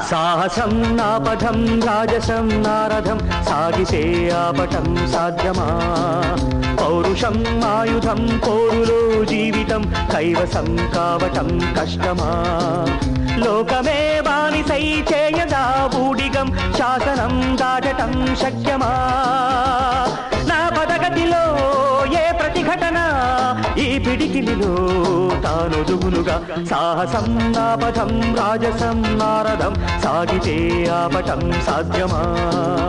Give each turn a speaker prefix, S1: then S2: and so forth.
S1: సాహసం నాపథం రాజసం నారథం సాగితే ఆపటం సాధ్యమా పౌరుషం ఆయుధం పోరులో జీవితం కైవసం కావటం కష్టమా లోకమే బానిసై చేయదా బూడిగం శాసనం దాటటం శక్యమా నా పదగతిలో ఏ ప్రతిఘటన ఈ పిడికిలిలో తానొదుగునుగా సాహసం నాపథం రాజసం నారథం సాగితే ఆపటం సాధ్యమా